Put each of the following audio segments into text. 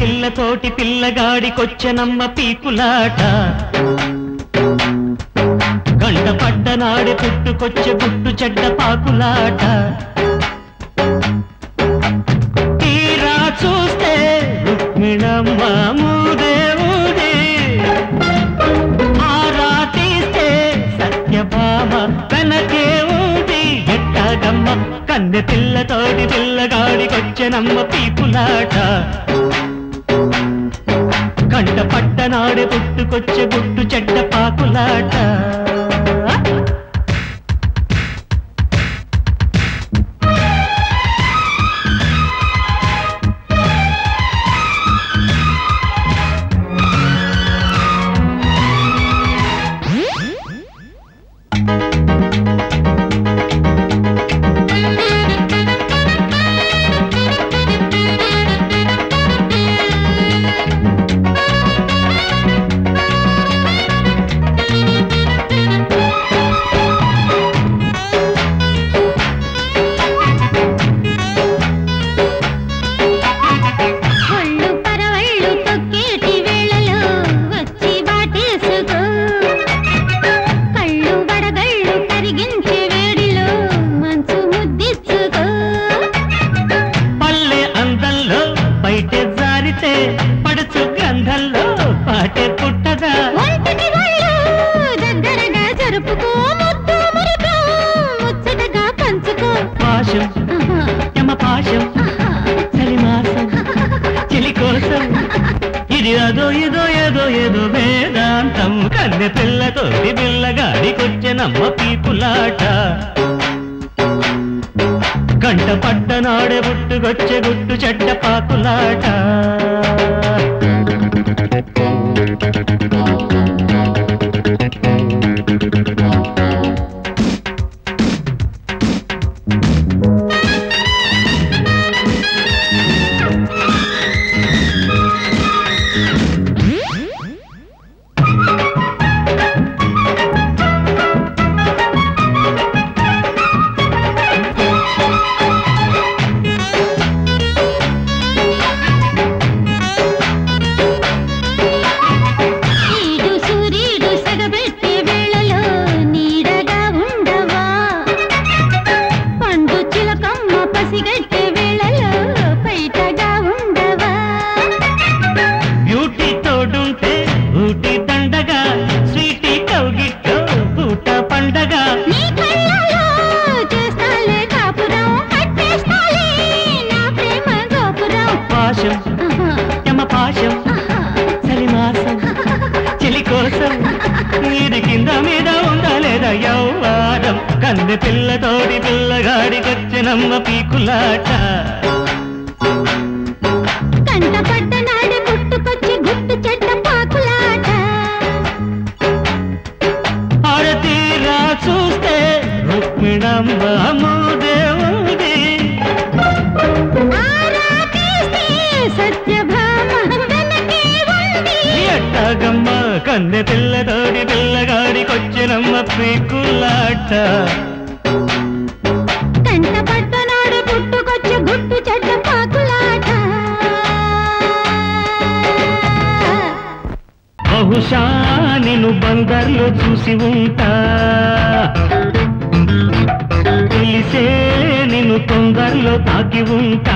పిల్లతోటి పిల్లగాడికొచ్చనమ్మ పీకులాట గంట పడ్డనాడి పుట్టుకొచ్చే గుట్టు చెడ్డ పాకులాట తీరా చూస్తే రుక్మిణమ్మ మూదేవుదే ఆరా తీస్తే సత్యభామ వెనకే ఉంది ఎట్టాగమ్మ కన్నె పిల్లతోటి పిల్లగాడికొచ్చనమ్మ పీపులాట కంట పట్టనాడే పుట్టుకొచ్చే గుట్టు చెడ్డ పాకులాట ఒళ్ళు పరవళ్ళు తొక్కేటి వేళలో వచ్చి బాటేసుకో కళ్ళు వడగళ్ళు కరిగించే వేడిలో మంచు ముద్దిచ్చుకో పల్లె అందంలో బయట జారితే పడుచు గ్రంథంలో పాటే పుట్టదా ఒంటికి వాళ్ళు దగ్గరగా జరుపుకో ముద్దు మురికో ముచ్చటగా పంచుకో పాశం ఆహా, యమ పాశం ఆహా, చలిమాసం చెలి కోసం ఇది అదో ఇదో ఏదో ఏదో వేదాంతం కన్నె పిల్లతోటి పిల్లగాడికొచ్చెనమ్మ పీపులాట గంట పట్టనాడే పుట్టుకొచ్చే గుట్టు చెడ్డ పాకులాట ఈడు సూర్యుడు సెగబెట్టే వేళలో నీడగా ఉండవా పండు చిలకమ్మ పసిగట్టే వేళలో బయటగా ఉండవా బ్యూటీ తోడుంటే ఊటి దండగా స్వీటీ కౌగిట్లో పూట పండగ నీ కళ్ళలో చేస్తాలే కాపురం కట్టేస్తాలే నా ప్రేమ గోపురం పాశం ఆహా, యమ పాశం ఆహా, చలిమాసం చెలి కోసం నీది కింద మీద ఉండలేదా యౌవారం కన్నె పిల్లతోడి పిల్లగాడికొచ్చినమ్మ పీకులాట కంట పడ్డ నాడే పుట్టుకొచ్చి గుట్టు చెడ్డ పాకులాట ఆరతీరా చూస్తే రుక్మిణమ్మ దేవుడి ఆరా తీస్తే సత్యభామ వెనకే ఉంది ఎట్టాగమ్మ కన్నె పిల్లతోడి పిల్లగాడికొచ్చినమ్మ పీకులాట కంట పడ్డ నాడే పుట్టుకొచ్చి గుట్టు చెడ్డ పాకులాట బహుశా నేను బందర్లో చూసి ఉంటా తెలిసే నేను తొందరలో తాకి ఉంటా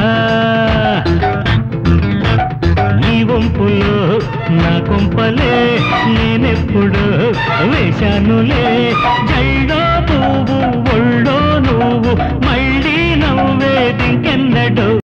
నీ వంపులో నా కొంపలే నేనెప్పుడు వేశానులే జైలో పువ్వు ఒళ్ళో నువ్వు మళ్ళీ నవ్వేదింకెన్నడు